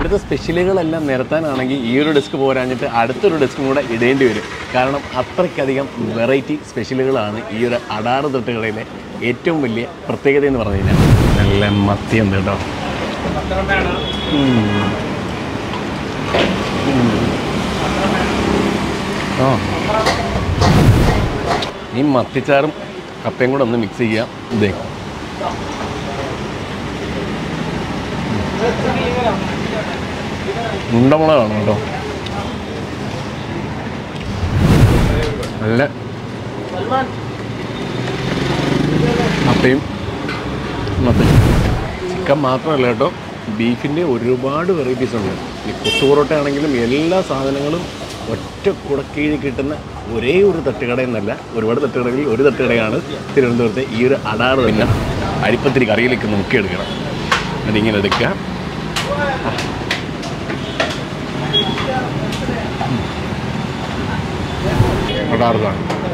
ഇവിടുത്തെ സ്പെഷ്യലുകളെല്ലാം നിരത്താനാണെങ്കിൽ ഈ ഒരു ഡെസ്ക് പോരാഞ്ഞിട്ട് അടുത്തൊരു ഡെസ്കും കൂടെ ഇടേണ്ടി വരും കാരണം അത്രയ്ക്കധികം വെറൈറ്റി സ്പെഷ്യലുകളാണ് ഈ ഒരു അടാറ് തൊട്ടുകടയിലെ ഏറ്റവും വലിയ പ്രത്യേകത എന്ന് പറഞ്ഞു കഴിഞ്ഞാൽ നല്ല മത്തി ഉണ്ട് കേട്ടോ ഉം. ഉം. ആ ഈ മത്തിച്ചാറും കപ്പയും കൂടെ ഒന്ന് മിക്സ് ചെയ്യാം ഇതേ ഉണ്ടമുളകാണ് കേട്ടോ നല്ല മത്തയും മത്തയും ചിക്കൻ മാത്രമല്ല കേട്ടോ ബീഫിൻ്റെ ഒരുപാട് വെറൈറ്റീസ് ഉണ്ട് ഈ കൊത്തുപൊറോട്ട ആണെങ്കിലും എല്ലാ സാധനങ്ങളും ഒറ്റ കുടക്കീഴിൽ കിട്ടുന്ന ഒരേ ഒരു തട്ടുകട എന്നല്ല ഒരുപാട് തട്ടുകടകളിൽ ഒരു തട്ടുകടയാണ് തിരുവനന്തപുരത്തെ ഈ ഒരു അടാറ് തന്നെ അരിപ്പത്തിരി കറിയിലേക്ക് നോക്കിയെടുക്കണം അതിങ്ങനെ എടുക്കുക അടാറ് കാണും